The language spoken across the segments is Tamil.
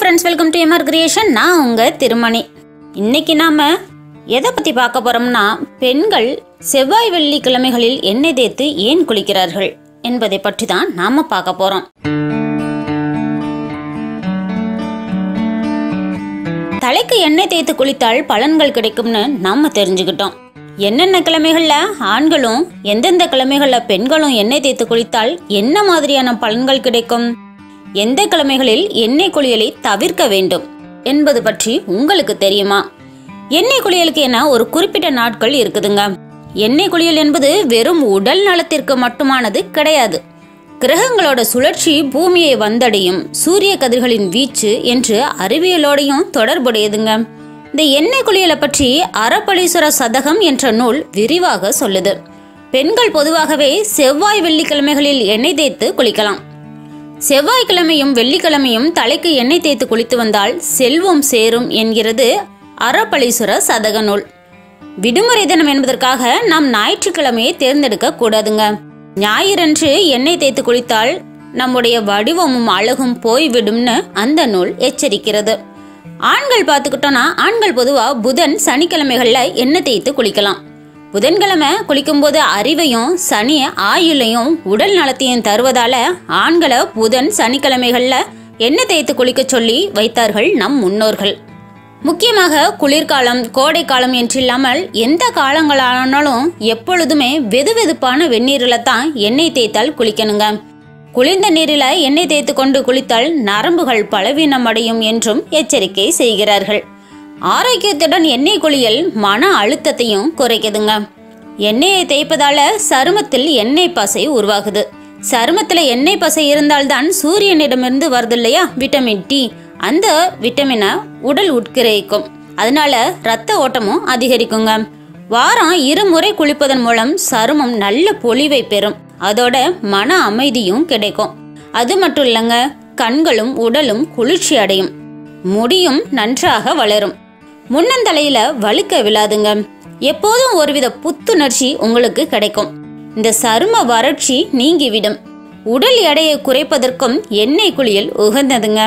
friends welcome to MR creation நான் உங்கள் திருமணி இன்னைக்கு நாம் எதை பற்றி பார்க்க போகிறோம்னா பெண்கள் செவ்வாய் வெள்ளி கிழமைகளில் எண்ணெய் தேய்த்து ஏன் குளிக்கிறார்கள் என்பதை பற்றி தான் நாம் பார்க்க போகிறோம் தலைக்கு எண்ணெய் தேய்த்து குளித்தால் பலன்கள் கிடைக்கும்னு நாம தெரிஞ்சுக்கிட்டோம் என்னென்ன கிழமைகள்ல ஆண்களும் எந்தெந்த கிழமைகள்ல பெண்களும் எண்ணெய் தேய்த்து குளித்தால் என்ன மாதிரியான பலன்கள் கிடைக்கும் எந்த கிழமைகளில் எண்ணெய் குளியலை தவிர்க்க வேண்டும் என்பது பற்றி உங்களுக்கு தெரியுமா எண்ணெய் குளியலுக்கு என ஒரு குறிப்பிட்ட நாட்கள் இருக்குதுங்க எண்ணெய் குளியல் என்பது வெறும் உடல் நலத்திற்கு மட்டுமானது கிடையாது கிரகங்களோட சுழற்சி பூமியை வந்தடையும் சூரிய கதிர்களின் வீச்சு என்று அறிவியலோடையும் தொடர்புடையதுங்க இந்த எண்ணெய் குளியலை பற்றி அறப்பளீஸ்வர சதகம் என்ற நூல் விரிவாக சொல்லுது பெண்கள் பொதுவாகவே செவ்வாய் வெள்ளிக்கிழமைகளில் எண்ணெய் தேய்த்து குளிக்கலாம் செவ்வாய்க்கிழமையும் வெள்ளிக்கிழமையும் தலைக்கு எண்ணெய் தேய்த்து குளித்து வந்தால் செல்வம் சேரும் என்கிறது அறப்பளீஸ்வர சதக நூல் விடுமுறை தினம் என்பதற்காக நாம் ஞாயிற்றுக்கிழமையை தேர்ந்தெடுக்க கூடாதுங்க ஞாயிறன்று எண்ணெய் தேய்த்து குளித்தால் நம்முடைய வடிவமும் அழகும் போய்விடும்னு அந்த நூல் எச்சரிக்கிறது ஆண்கள் பார்த்துக்கிட்டோம்னா ஆண்கள் பொதுவா புதன் சனிக்கிழமைகள்ல எண்ணெய் தேய்த்து குளிக்கலாம் புதன்கிழமை குளிக்கும்போது அறிவையும் சனி ஆயுளையும் உடல் நலத்தையும் தருவதால ஆண்களை புதன் சனிக்கிழமைகள்ல எண்ணெய் தேய்த்து குளிக்க சொல்லி வைத்தார்கள் நம் முன்னோர்கள் முக்கியமாக குளிர்காலம் கோடைக்காலம் என்றில்லாமல் எந்த காலங்களானாலும் எப்பொழுதுமே வெதுவெதுப்பான வெந்நீரில் தான் எண்ணெய் தேய்த்தால் குளிக்கணுங்க குளிர்ந்த நீரில் எண்ணெய் தேய்த்து கொண்டு குளித்தால் நரம்புகள் பலவீனம் அடையும் என்றும் எச்சரிக்கை செய்கிறார்கள் ஆரோக்கியத்துடன் எண்ணெய் குளியல் மன அழுத்தத்தையும் குறைக்குதுங்க எண்ணெயை தேய்ப்பதால சருமத்தில் எண்ணெய் பசை உருவாகுது சருமத்துல எண்ணெய் பசை இருந்தால்தான் சூரியனிடமிருந்து வருது இல்லையா விட்டமின் டி அந்த விட்டமினை உடல் உட்கிரகிக்கும் அதனால ரத்த ஓட்டமும் அதிகரிக்குங்க வாரம் இருமுறை குளிப்பதன் மூலம் சருமம் நல்ல பொலிவை பெறும் அதோட மன அமைதியும் கிடைக்கும் அது மட்டும் இல்லைங்க கண்களும் உடலும் குளிர்ச்சி அடையும் முடியும் நன்றாக வளரும் முன்னந்தலையில வழுக்க விழாதுங்க எப்போதும் ஒருவித புத்துணர்ச்சி உங்களுக்கு கிடைக்கும் இந்த சரும வறட்சி நீங்கிவிடும் உடல் எடையை குறைப்பதற்கும் எண்ணெய் குளியல் உகந்ததுங்க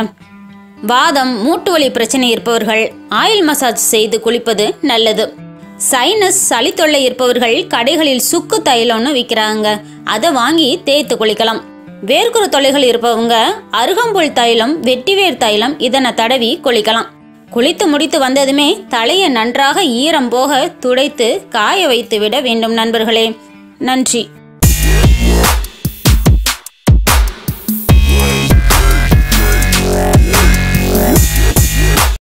வாதம் மூட்டு வலி பிரச்சனை இருப்பவர்கள் ஆயில் மசாஜ் செய்து குளிப்பது நல்லது சைனஸ் சளி தொல்லை இருப்பவர்கள் கடைகளில் சுக்கு தைலம்னு விற்கிறாங்க அதை வாங்கி தேய்த்து குளிக்கலாம் வேர்க்குரு தொல்லைகள் இருப்பவங்க அருகம்புல் தைலம் வெட்டிவேர் தைலம் இதனை தடவி குளிக்கலாம் குளித்து முடித்து வந்ததுமே தலையை நன்றாக ஈரம் போக துடைத்து காய வைத்து விட வேண்டும் நண்பர்களே நன்றி